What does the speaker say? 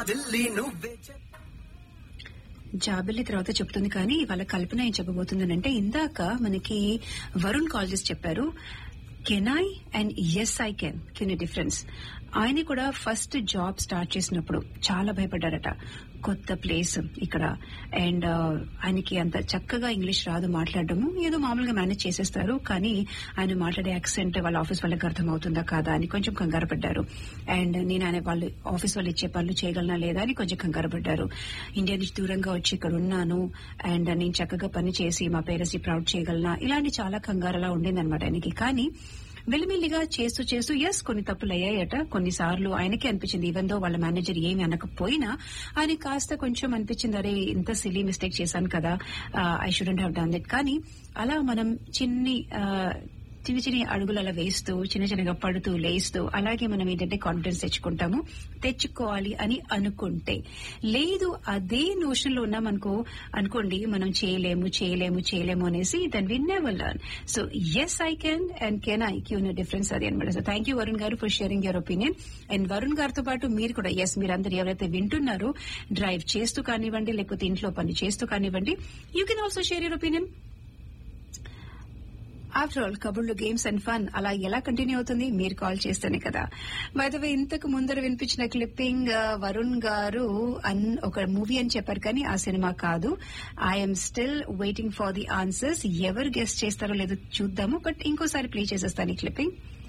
ఢిల్లీ నువ్వే చెప్పు. జాబిల్లి తర్వాత చెప్తుంది కానీ వాళ్ళ కల్పన ఏం చెప్పబోతుందనంటే ఇందాక మనకి వరుణ్ కాల్ చేసి చెప్పారు can I and as I can can difference ఆయన కూడా ఫస్ట్ జాబ్ స్టార్ట్ చేసినప్పుడు చాలా భయపడ్డారట కొత్త ప్లేస్ ఇక్కడ అండ్ ఆయనకి అంత చక్కగా ఇంగ్లీష్ రాదు మాట్లాడడము ఏదో మామూలుగా మేనేజ్ చేసేస్తారు కానీ ఆయన మాట్లాడే యాక్సెంట్ వాళ్ళ ఆఫీస్ వాళ్ళకి అర్థం అవుతుందా కాదా అని కొంచెం కంగారు పడ్డారు అండ్ నేను ఆయన వాళ్ళు ఆఫీస్ వాళ్ళు ఇచ్చే పనులు చేయగలనా లేదా అని కొంచెం కంగారు పడ్డారు ఇండియా నుంచి దూరంగా వచ్చి ఇక్కడ ఉన్నాను అండ్ నేను చక్కగా పని చేసి మా పేరెంట్స్ ని ప్రౌడ్ చేయగలనా ఇలాంటి చాలా కంగారలా ఉండిందనమాట ఆయనకి కానీ మెల్లిమెల్లిగా చేస్తూ చేస్తూ ఎస్ కొన్ని తప్పులు అయ్యాయట కొన్నిసార్లు ఆయనకి అనిపించింది ఈవెన్ దో వాళ్ళ మేనేజర్ ఏమి అనకపోయినా ఆయన కాస్త కొంచెం అనిపించింది అరే ఇంత సిలీ మిస్టేక్ చేశాను కదా I shouldn't have done that కానీ అలా మనం చిన్ని ఆ, చిన్న చిన్న అడుగులు అలా వేస్తూ చిన్న చిన్నగా పడుతూ లేస్తూ అలాగే మనం ఏంటంటే కాన్ఫిడెన్స్ తెచ్చుకుంటాము తెచ్చుకోవాలి అని అనుకుంటే లేదు అదే నోషన్ లో ఉన్నామనుకో అనుకోండి మనం చేయలేము చేయలేము చేయలేము అనేసి then we never learn so as I can and can I క్యూ డిఫరెన్స్ అది అనమాట so thank you Varun garu for sharing your opinion and Varun గారితో పాటు మీరు కూడా ఎస్ మీరందరూ ఎవరైతే వింటున్నారో డ్రైవ్ చేస్తూ కానివ్వండి లేకపోతే ఇంట్లో పని చేస్తూ కానివ్వండి you can also share your opinion after all కబుర్లు గేమ్స్ అండ్ ఫన్ అలా ఎలా కంటిన్యూ అవుతుంది మీరు కాల్ చేస్తేనే కదా బయటవే ఇంతకు ముందర వినిపించిన క్లిప్పింగ్ వరుణ్ గారు అన్ ఒక మూవీ అని చెప్పారు కానీ ఆ సినిమా కాదు I'm still waiting for the answers ఎవరు గెస్ట్ చేస్తారో లేదో చూద్దాము బట్ ఇంకోసారి ప్లే చేసేస్తాను ఈ క్లిప్పింగ్